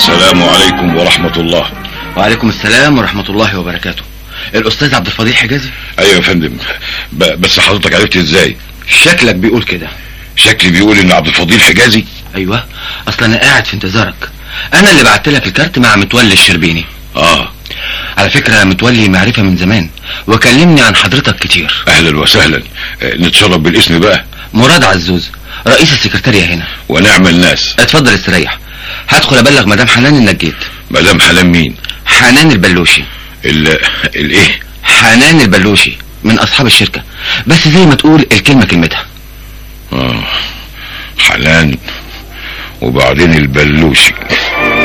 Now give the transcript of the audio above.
السلام عليكم ورحمة الله وعليكم السلام ورحمة الله وبركاته الأستاذ عبد الفضيل حجازي ايوه يا فندم ب- بس حضرتك عرفت ازاي شكلك بيقول كده شكلي بيقول ان عبد الفضيل حجازي أيوة أصلا أنا قاعد في انتظارك أنا اللي بعت لك الكارت مع متولي الشربيني اه على فكرة متولي معرفة من زمان وكلمني عن حضرتك كتير اهلا وسهلا آه، نتشرف بالاسم بقى مراد عزوز رئيس السكرتارية هنا ونعم الناس اتفضل استريح هدخل ابلغ مدام حنان انك جيت مدام حنان مين حنان البلوشي ال الايه حنان البلوشي من اصحاب الشركة بس زي ما تقول الكلمة كلمتها اه حنان وبعدين البلوشي